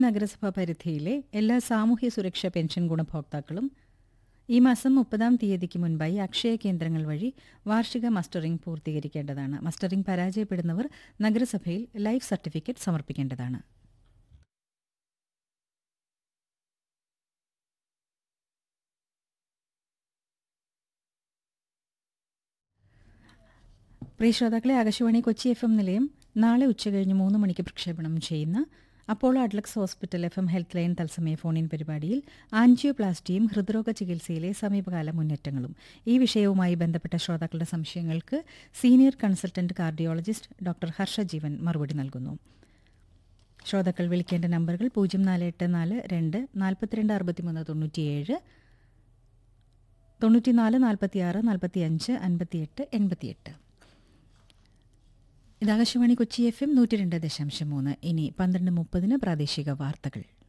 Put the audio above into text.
നഗരസഭാ പരിധിയിലെ എല്ലാ സാമൂഹ്യ സുരക്ഷാ പെൻഷൻ ഗുണഭോക്താക്കളും ഈ മാസം മുപ്പതാം തീയതിക്ക് മുൻപായി അക്ഷയ കേന്ദ്രങ്ങൾ വഴി വാർഷിക മസ്റ്ററിംഗ് പൂർത്തീകരിക്കേണ്ടതാണ് മസ്റ്ററിംഗ് പരാജയപ്പെടുന്നവർ നഗരസഭയിൽ ലൈഫ് സർട്ടിഫിക്കറ്റ് സമർപ്പിക്കേണ്ടതാണ് പ്രിയ ശ്രോതാക്കളെ ആകാശവാണി കൊച്ചി എഫ് എം നിലയം നാളെ ഉച്ചകഴിഞ്ഞ് മൂന്ന് മണിക്ക് പ്രക്ഷേപണം ചെയ്യുന്ന Apollo Adlux hospital F M health line തത്സമയ ഫോണിൻ പരിപാടിയിൽ ആൻജിയോപ്ലാസ്റ്റിയും ഹൃദ്രോഗ ചികിത്സയിലെ സമീപകാല മുന്നേറ്റങ്ങളും ഈ വിഷയവുമായി ബന്ധപ്പെട്ട ശ്രോതാക്കളുടെ സംശയങ്ങൾക്ക് senior consultant cardiologist doctor Harshajeevan മറുപടി നൽകുന്നു ശ്രോതാക്കൾ വിളിക്കേണ്ട നമ്പറുകൾ പൂജ്യം നാല് എട്ട് നാല് രണ്ട് നാൽപ്പത്തിരണ്ട് അറുപത്തിമൂന്ന് തൊണ്ണൂറ്റിയേഴ് തൊണ്ണൂറ്റിനാല് നാൽപ്പത്തിയാറ് നാൽപ്പത്തിയഞ്ച് അൻപത്തിയെട്ട് എൺപത്തിയെട്ട് ഇത് ആകാശവാണി കൊച്ചി എഫ് എം നൂറ്റി രണ്ട് ദശാംശം മൂന്ന് ഇനി പന്ത്രണ്ട് മുപ്പതിന് പ്രാദേശിക വാർത്തകൾ